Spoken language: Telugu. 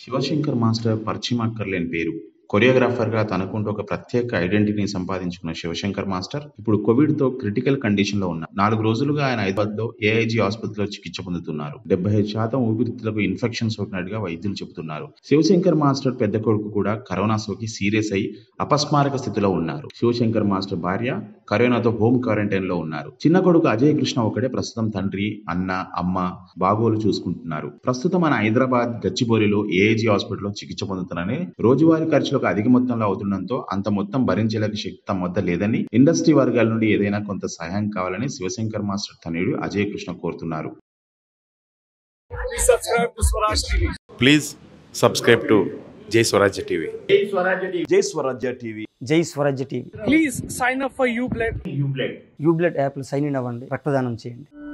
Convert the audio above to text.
శివశంకర్ మాస్టర్ పరిచయం అక్కర్లేని పేరు కొరియోగ్రాఫర్ గా తనకుంటూ ఒక ప్రత్యేక ఐడెంటిటీని సంపాదించుకున్న శివశంకర్ మాస్టర్ ఇప్పుడు కోవిడ్ తో క్రిటికల్ కండిషన్ లో ఉన్నారు నాలుగు రోజులుగా ఆయన హైదరాబాద్ లో ఏఐజీ ఆసుపత్రిలో చికిత్స పొందుతున్నారు డెబ్బై ఐదు శాతం ఊపిరితిత్తులకు ఇన్ఫెక్షన్ సోకినట్టుగా వైద్యులు చెబుతున్నారు శివశంకర్ మాస్టర్ పెద్ద కొడుకు కూడా కరోనా సోకి సీరియస్ అయి అపస్మారక స్థితిలో ఉన్నారు శివశంకర్ మాస్టర్ భార్య కరోనాతో హోమ్ క్వారంటైన్ లో ఉన్నారు చిన్న కొడుకు అజయ్ కృష్ణ ఒకటే ప్రస్తుతం తండ్రి అన్న అమ్మ బాగోలు చూసుకుంటున్నారు ప్రస్తుతం మన హైదరాబాద్ గచ్చిబౌలిలో ఏఐజీ హాస్పిటల్లో చికిత్స పొందుతున్నారని రోజువారీ ఖర్చులకు అధిక మొత్తంలో అవుతుండటంతో అంత మొత్తం భరించలేక శక్తి తమ వద్ద లేదని ఇండస్ట్రీ వర్గాల నుండి ఏదైనా కొంత సహాయం కావాలని శివశంకర్ మాస్టర్ తనయుడు అజయ్ కృష్ణ కోరుతున్నారు Please subscribe to Swaraj TV. Please subscribe to Jai Swarajya TV Jai Swarajya TV Jai Swarajya TV Please sign up for UBLED. యూబ్లెట్ యాప్లో సైన్ ఇన్ అవ్వండి రక్తదానం చేయండి